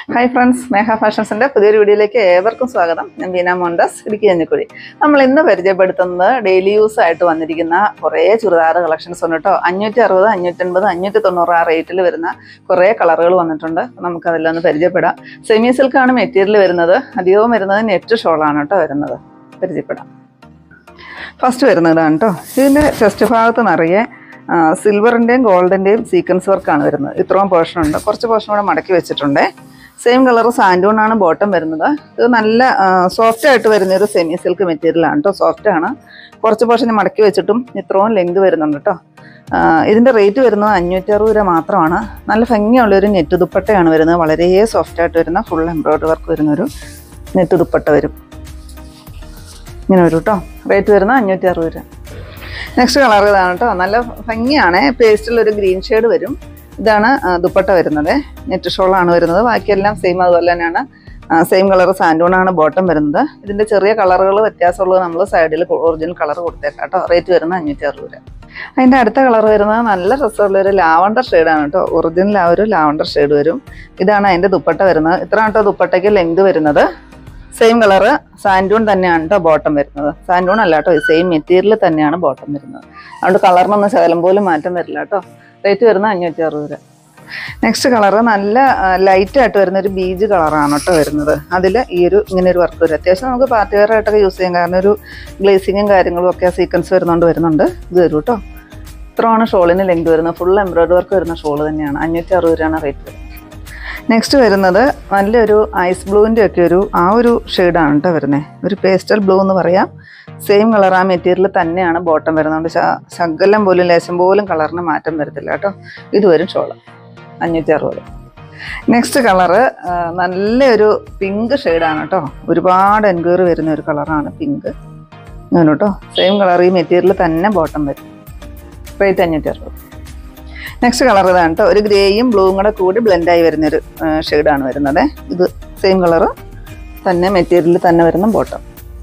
hi friends മേഘ ഫാഷൻസിന്റെ പുതിയൊരു വീഡിയോയിലേക്ക് ഏവർക്കും സ്വാഗതം ഞാൻ ബീന മോണ്ടസ് ഇടുക്കി കഞ്ഞിക്കുഴി നമ്മൾ ഇന്ന് പരിചയപ്പെടുത്തുന്നത് ഡെയിലി യൂസ് ആയിട്ട് വന്നിരിക്കുന്ന കുറേ ചുരിദാർ കളക്ഷൻസ് ഉണ്ട് കേട്ടോ അഞ്ഞൂറ്റി അറുപത് അഞ്ഞൂറ്റൻപത് അഞ്ഞൂറ്റി തൊണ്ണൂറ് ആ റേറ്റിൽ വരുന്ന കുറേ കളറുകൾ വന്നിട്ടുണ്ട് നമുക്ക് അതെല്ലാം ഒന്ന് പരിചയപ്പെടാം സെമി സിൽക്കാണ് മെറ്റീരിയൽ വരുന്നത് അധികവും വരുന്നത് നെറ്റ് ഷോളാണ് കേട്ടോ വരുന്നത് പരിചയപ്പെടാം ഫസ്റ്റ് വരുന്നതാണ് കേട്ടോ ഇതിൻ്റെ ചെസ്റ്റ് ഭാഗത്ത് നിറയെ സിൽവറിൻ്റെയും ഗോൾഡിൻ്റെയും സീക്വൻസ് വർക്കാണ് വരുന്നത് ഇത്രയും പോർഷൻ ഉണ്ട് കുറച്ച് പോർഷൻ കൂടെ മടക്കി വെച്ചിട്ടുണ്ട് സെയിം കളർ സാൻഡൂൺ ആണ് ബോട്ടം വരുന്നത് ഇത് നല്ല സോഫ്റ്റ് ആയിട്ട് വരുന്ന ഒരു സെമി സിൽക്ക് മെറ്റീരിയൽ ആണ് കേട്ടോ സോഫ്റ്റ് ആണ് കുറച്ച് പോർഷൻ മടക്കി വെച്ചിട്ടും ഇത്രയും ലെങ്ത് വരുന്നുണ്ട് കേട്ടോ ഇതിൻ്റെ റേറ്റ് വരുന്നത് അഞ്ഞൂറ്റി അറുപത് രൂപ മാത്രമാണ് നല്ല ഭംഗിയുള്ള ഒരു നെറ്റ് ദുപ്പട്ടയാണ് വരുന്നത് വളരെ സോഫ്റ്റ് ആയിട്ട് വരുന്ന ഫുൾ എംബ്രോയ്ഡറി വർക്ക് വരുന്നൊരു നെറ്റ് ദുപ്പട്ട വരും ഇങ്ങനെ വരും കേട്ടോ റേറ്റ് വരുന്നത് അഞ്ഞൂറ്റി അറുപത് രൂപ നെക്സ്റ്റ് കളർ ഇതാണ് കേട്ടോ നല്ല ഭംഗിയാണ് പേസ്റ്റിൽ ഒരു ഗ്രീൻ ഷെയ്ഡ് വരും ഇതാണ് ആ, ദുപ്പട്ട വരുന്നത് നെറ്റ് ഷോളാണ് വരുന്നത് ബാക്കിയെല്ലാം സെയിം അതുപോലെ തന്നെയാണ് സെയിം കളർ സാൻഡൂണാണ് ബോട്ടം വരുന്നത് ഇതിൻ്റെ ചെറിയ കളറുകൾ വ്യത്യാസമുള്ളത് നമ്മൾ സൈഡിൽ ഒറിജിനൽ കളർ കൊടുത്തേക്കാം കേട്ടോ റേറ്റ് വരുന്നത് അഞ്ഞൂറ്റി അറുപത് രൂപ അതിൻ്റെ അടുത്ത കളർ വരുന്നത് നല്ല രസമുള്ള ഒരു ലാവണ്ടർ ഷെയ്ഡാണ് കേട്ടോ ഒറിജിനൽ ആ ഒരു ലാവണ്ടർ ഷെയ്ഡ് വരും ഇതാണ് അതിൻ്റെ ദുപ്പട്ട വരുന്നത് ഇത്രയാണ് കേട്ടോ ദുപ്പട്ടയ്ക്ക് ലെങ്ത് വരുന്നത് സെയിം കളറ് സാൻഡൂൺ തന്നെയാണ് കേട്ടോ ബോട്ടം വരുന്നത് സാൻഡൂൺ അല്ല കേട്ടോ സെയിം മെറ്റീരിയൽ തന്നെയാണ് ബോട്ടം വരുന്നത് അതുകൊണ്ട് കളറിനൊന്നും ശകലം പോലും മാറ്റം വരില്ല കേട്ടോ റേറ്റ് വരുന്നത് അഞ്ഞൂറ്റി അറുപത് രൂപ നെക്സ്റ്റ് കളറ് നല്ല ലൈറ്റ് ആയിട്ട് വരുന്ന ഒരു ബീജ് കളറാണ് കേട്ടോ വരുന്നത് അതിൽ ഈ ഒരു ഇങ്ങനെ ഒരു വർക്ക് വരും അത്യാവശ്യം നമുക്ക് പാർട്ടി വെയർ ആയിട്ടൊക്കെ യൂസ് ചെയ്യാം കാരണം ഒരു ഗ്ലേസിങ്ങും കാര്യങ്ങളും ഒക്കെ സീക്വൻസ് വരുന്നതുകൊണ്ട് വരുന്നുണ്ട് ഇത് വരും കേട്ടോ ഇത്രയാണ് ഷോളിന് ലെങ്ത് വരുന്നത് ഫുൾ എംബ്രോയ്ഡറി വർക്ക് വരുന്ന ഷോൾ തന്നെയാണ് അഞ്ഞൂറ്റി അറുപത് രൂപയാണ് റേറ്റ് വരുന്നത് നെക്സ്റ്റ് വരുന്നത് നല്ലൊരു ഐസ് ബ്ലൂവിൻ്റെ ഒക്കെ ഒരു ആ ഒരു ഷെയ്ഡാണ് കേട്ടോ വരുന്നത് ഒരു പേസ്റ്റൽ ബ്ലൂ എന്ന് പറയാം സെയിം കളർ ആ മെറ്റീരിയൽ തന്നെയാണ് ബോട്ടം വരുന്നത് ശ- ശകലം പോലും ലേശം പോലും കളറിന് മാറ്റം വരത്തില്ല കേട്ടോ ഇത് വരും ഷോള് അഞ്ഞൂറ്റി അറുപത് നെക്സ്റ്റ് കളറ് നല്ലൊരു പിങ്ക് ഷെയ്ഡാണ് കേട്ടോ ഒരുപാട് എൻക്വയറി വരുന്ന ഒരു കളറാണ് പിങ്ക് അങ്ങനെ കേട്ടോ സെയിം കളർ ഈ മെറ്റീരിയൽ തന്നെ ബോട്ടം വരും റേറ്റ് അഞ്ഞൂറ്റി അറുപത് നെക്സ്റ്റ് കളർ ഇതാണ് കേട്ടോ ഒരു ഗ്രേയും ബ്ലൂവും കൂടെ കൂടി ബ്ലെൻഡായി വരുന്നൊരു ഷെയ്ഡാണ് വരുന്നത് ഇത് സെയിം കളറ് തന്നെ മെറ്റീരിയൽ തന്നെ വരുന്ന ബോട്ടം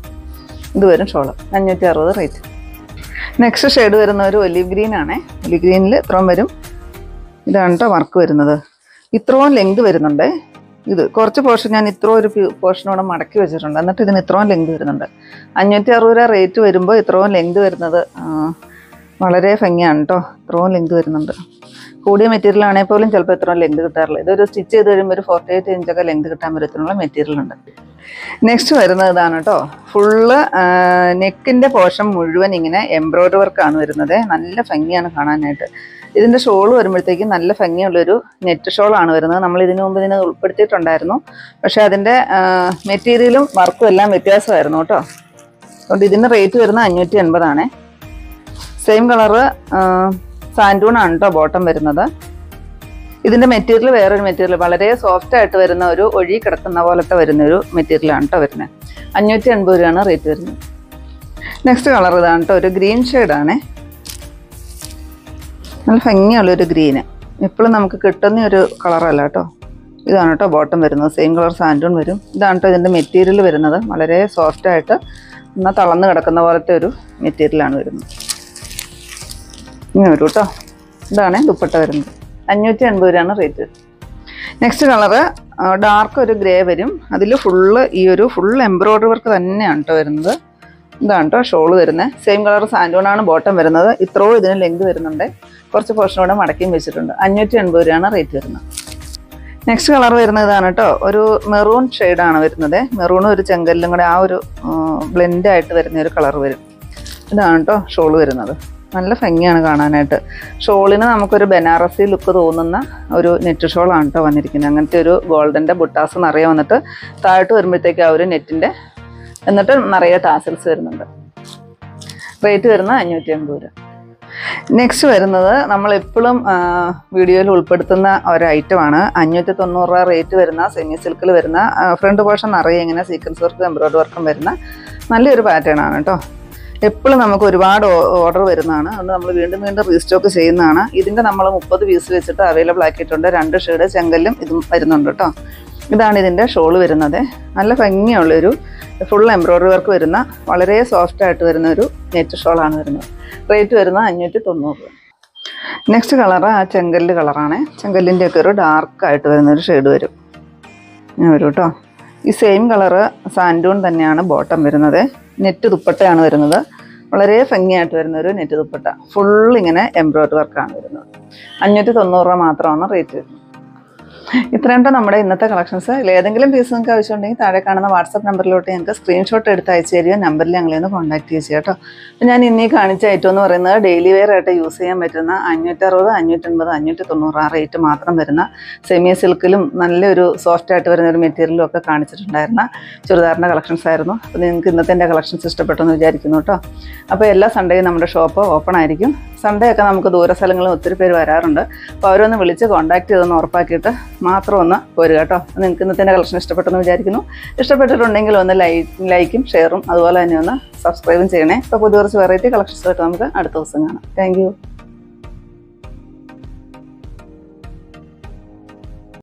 ഇത് വരും ഷോള് അഞ്ഞൂറ്റി അറുപത് റേറ്റ് നെക്സ്റ്റ് ഷെയ്ഡ് വരുന്ന ഒരു ഒലിവ് ഗ്രീൻ ആണേ ഒലിവ് ഗ്രീനിൽ ഇത്രയും വരും ഇതാണ് കേട്ടോ വർക്ക് വരുന്നത് ഇത്രയും ലെങ്ത് വരുന്നുണ്ട് ഇത് കുറച്ച് പോർഷൻ ഞാൻ ഇത്രയും ഒരു പോർഷൻ കൂടെ മടക്കി വെച്ചിട്ടുണ്ട് എന്നിട്ട് ഇതിന് ഇത്രയും ലെങ്ത് വരുന്നുണ്ട് അഞ്ഞൂറ്റി അറുപത് രൂപ റേറ്റ് വരുമ്പോൾ ഇത്രയും ലെങ്ത് വരുന്നത് ആ, വളരെ ഭംഗിയാണ് കേട്ടോ ഇത്രയും ലെങ്ത് വരുന്നുണ്ട് കൂടിയ മെറ്റീരിയൽ ആണെങ്കിൽ പോലും ചിലപ്പോൾ ഇത്രയും ലെങ്ത് കിട്ടാറില്ല ഇതൊരു സ്റ്റിച്ച് ചെയ്ത് കഴിയുമ്പോൾ ഒരു ഫോർട്ടി എയ്റ്റ് ഇഞ്ചൊക്കെ ലെങ്ത് കിട്ടാൻ പറ്റത്തിനുള്ള മെറ്റീരിയൽ ഉണ്ട് നെക്സ്റ്റ് വരുന്നത് ഇതാണ് കേട്ടോ ഫുള്ള് നെക്കിൻ്റെ പോർഷൻ മുഴുവൻ ഇങ്ങനെ എംബ്രോയ്ഡറി വർക്കാണ് വരുന്നത് നല്ല ഭംഗിയാണ് കാണാനായിട്ട് ഇതിൻ്റെ ഷോൾ വരുമ്പോഴത്തേക്കും നല്ല ഭംഗിയുള്ളൊരു നെറ്റ് ഷോളാണ് വരുന്നത് നമ്മൾ ഇതിനു മുമ്പ് ഇതിനെ ഉൾപ്പെടുത്തിയിട്ടുണ്ടായിരുന്നു പക്ഷേ അതിൻ്റെ മെറ്റീരിയലും വർക്കും എല്ലാം വ്യത്യാസമായിരുന്നു കേട്ടോ അതുകൊണ്ട് ഇതിൻ്റെ റേറ്റ് വരുന്നത് അഞ്ഞൂറ്റി എൺപതാണേ സെയിം കളറ് സാൻഡൂൺ ആണ് കേട്ടോ ബോട്ടം വരുന്നത് ഇതിന്റെ മെറ്റീരിയൽ വേറൊരു മെറ്റീരിയൽ വളരെ സോഫ്റ്റ് ആയിട്ട് വരുന്ന ഒരു ഒഴുകി കിടക്കുന്ന പോലത്തെ വരുന്ന ഒരു മെറ്റീരിയലാണ് കേട്ടോ വരുന്നത് അഞ്ഞൂറ്റി എൺപത് രൂപയാണ് റേറ്റ് വരുന്നത് നെക്സ്റ്റ് കളർ ഇതാണ് കേട്ടോ ഒരു ഗ്രീൻ ഷെയ്ഡാണേ നല്ല ഭംഗിയുള്ളൊരു ഗ്രീന് എപ്പോഴും നമുക്ക് കിട്ടുന്ന ഒരു കളറല്ല കേട്ടോ ഇതാണ് കേട്ടോ ബോട്ടം വരുന്നത് സെയിം കളർ സാൻഡൂൺ വരും ഇതാണ് കേട്ടോ ഇതിൻ്റെ മെറ്റീരിയൽ വരുന്നത് വളരെ സോഫ്റ്റ് ആയിട്ട് എന്നാൽ തളർന്ന് കിടക്കുന്ന പോലത്തെ ഒരു മെറ്റീരിയലാണ് വരുന്നത് ഇങ്ങനെ വരും കേട്ടോ ഇതാണ് ദുപ്പട്ട വരുന്നത് അഞ്ഞൂറ്റി എൺപത് രൂപയാണ് റേറ്റ് നെക്സ്റ്റ് കളറ് ഡാർക്ക് ഒരു ഗ്രേ വരും അതിൽ ഫുള്ള് ഈ ഒരു ഫുൾ എംബ്രോയ്ഡറി വർക്ക് തന്നെയാണ് കേട്ടോ വരുന്നത് ഇതാണ് കേട്ടോ ഷോള് വരുന്നത് സെയിം കളർ സാൻഡൂണാണ് ബോട്ടം വരുന്നത് ഇത്രയും ഇതിന് ലെങ്ത് വരുന്നുണ്ട് കുറച്ച് പോർഷൻ കൂടെ മടക്കിയും വെച്ചിട്ടുണ്ട് അഞ്ഞൂറ്റി എൺപത് രൂപയാണ് റേറ്റ് വരുന്നത് നെക്സ്റ്റ് കളർ വരുന്നത് ഇതാണ് കേട്ടോ ഒരു മെറൂൺ ഷെയ്ഡാണ് വരുന്നത് മെറൂണും ഒരു ചെങ്കല്ലും കൂടെ ആ ഒരു ബ്ലെൻഡ് ആയിട്ട് വരുന്ന ഒരു കളർ വരും ഇതാണ് കേട്ടോ ഷോള് വരുന്നത് നല്ല ഭംഗിയാണ് കാണാനായിട്ട് ഷോളിന് നമുക്കൊരു ബനാറസി ലുക്ക് തോന്നുന്ന ഒരു നെറ്റ് ഷോളാണ് കേട്ടോ വന്നിരിക്കുന്നത് അങ്ങനത്തെ ഒരു ഗോൾഡൻ്റെ ബുട്ടാസ് നിറയെ വന്നിട്ട് താഴോട്ട് വരുമ്പോഴത്തേക്ക് ആ ഒരു നെറ്റിൻ്റെ എന്നിട്ട് നിറയെ ടാസൽസ് വരുന്നുണ്ട് റേറ്റ് വരുന്നത് അഞ്ഞൂറ്റി എൺപത് രൂപ നെക്സ്റ്റ് വരുന്നത് നമ്മൾ എപ്പോഴും വീഡിയോയിൽ ഉൾപ്പെടുത്തുന്ന ഒരു ഐറ്റമാണ് അഞ്ഞൂറ്റി തൊണ്ണൂറ് രൂപ റേറ്റ് വരുന്ന സെമി സിൽക്കിൽ വരുന്ന ഫ്രണ്ട് പോർഷൻ നിറയെ ഇങ്ങനെ സീക്വൻസ് വർക്കും എംബ്രോയ്ഡറി വർക്കും വരുന്ന നല്ലൊരു പാറ്റേൺ ആണ് കേട്ടോ എപ്പോഴും നമുക്ക് ഒരുപാട് ഓർഡർ വരുന്നതാണ് അതുകൊണ്ട് നമ്മൾ വീണ്ടും വീണ്ടും റീസ്റ്റോക്ക് ചെയ്യുന്നതാണ് ഇതിൻ്റെ നമ്മൾ മുപ്പത് പീസ് വെച്ചിട്ട് അവൈലബിൾ ആക്കിയിട്ടുണ്ട് രണ്ട് ഷെയ്ഡ് ചെങ്കല്ലും ഇതും വരുന്നുണ്ട് കേട്ടോ ഇതാണ് ഇതിൻ്റെ ഷോൾ വരുന്നത് നല്ല ഭംഗിയുള്ളൊരു ഫുൾ എംബ്രോയ്ഡറി വർക്ക് വരുന്ന വളരെ സോഫ്റ്റ് ആയിട്ട് വരുന്ന ഒരു നെറ്റ് ഷോളാണ് വരുന്നത് റേറ്റ് വരുന്നത് അഞ്ഞൂറ്റി തൊണ്ണൂറ് രൂപ നെക്സ്റ്റ് കളർ ആ ചെങ്കല്ല് കളറാണ് ചെങ്കല്ലിൻ്റെ ഒക്കെ ഒരു ഡാർക്ക് ആയിട്ട് വരുന്ന ഒരു ഷെയ്ഡ് വരും ഇങ്ങനെ വരും കേട്ടോ ഈ സെയിം കളറ് സാൻഡൂൺ തന്നെയാണ് ബോട്ടം വരുന്നത് നെറ്റ് ദുപ്പട്ടയാണ് വരുന്നത് വളരെ ഭംഗിയായിട്ട് വരുന്ന ഒരു നെറ്റ് ദുപ്പട്ട ഫുൾ ഇങ്ങനെ എംബ്രോയിഡറി വർക്കാണ് വരുന്നത് അഞ്ഞൂറ്റി തൊണ്ണൂറ് രൂപ മാത്രമാണ് റേറ്റ് വരുന്നത് ഇത്രയും നമ്മുടെ ഇന്നത്തെ കളക്ഷൻസ് ഏതെങ്കിലും പീസ് നിങ്ങൾക്ക് ആവശ്യമുണ്ടെങ്കിൽ താഴെ കാണുന്ന വാട്സപ്പ് നമ്പറിലോട്ട് ഞങ്ങൾക്ക് സ്ക്രീൻഷോട്ട് എടുത്ത് അയച്ചു തരിക നമ്പറിൽ ഞങ്ങളെ ഒന്ന് കോൺടാക്ട് ചെയ്യുക കേട്ടോ അപ്പോൾ ഞാൻ ഇന്നീ കാണിച്ച ഐറ്റം എന്ന് പറയുന്നത് ഡെയിലി വെയർ ആയിട്ട് യൂസ് ചെയ്യാൻ പറ്റുന്ന അഞ്ഞൂറ്ററുപത് അഞ്ഞൂറ്റൻപത് അഞ്ഞൂറ്റി തൊണ്ണൂറ് ആ റേറ്റ് മാത്രം വരുന്ന സെമി സിൽക്കിലും നല്ലൊരു സോഫ്റ്റ് ആയിട്ട് വരുന്ന ഒരു മെറ്റീരിയലും ഒക്കെ കാണിച്ചിട്ടുണ്ടായിരുന്ന ചുരിദാറിൻ്റെ കളക്ഷൻസ് ആയിരുന്നു അപ്പോൾ നിങ്ങൾക്ക് ഇന്നത്തെ എൻ്റെ കളക്ഷൻസ് ഇഷ്ടപ്പെട്ടെന്ന് വിചാരിക്കുന്നു കേട്ടോ അപ്പോൾ എല്ലാ സൺഡേയും നമ്മുടെ ഷോപ്പ് ഓപ്പൺ ആയിരിക്കും സൺഡേ ഒക്കെ നമുക്ക് ദൂര സ്ഥലങ്ങളിൽ ഒത്തിരി പേര് വരാറുണ്ട് അപ്പോൾ അവരൊന്ന് വിളിച്ച് കോൺടാക്ട് ചെയ്തൊന്ന് ഉറപ്പാക്കിയിട്ട് മാത്രം ഒന്ന് പോരുക കേട്ടോ അപ്പോൾ നിങ്ങൾക്ക് ഇന്നത്തെ എൻ്റെ കളക്ഷൻ ഇഷ്ടപ്പെട്ടെന്ന് വിചാരിക്കുന്നു ഇഷ്ടപ്പെട്ടിട്ടുണ്ടെങ്കിൽ ഒന്ന് ലൈക്ക് ലൈക്കും ഷെയറും അതുപോലെ തന്നെ ഒന്ന് സബ്സ്ക്രൈബും ചെയ്യണേ അപ്പോൾ പുതിയ കുറച്ച് വെറൈറ്റി കളക്ഷൻസ് ആയിട്ട് നമുക്ക് അടുത്ത ദിവസം കാണാം താങ്ക്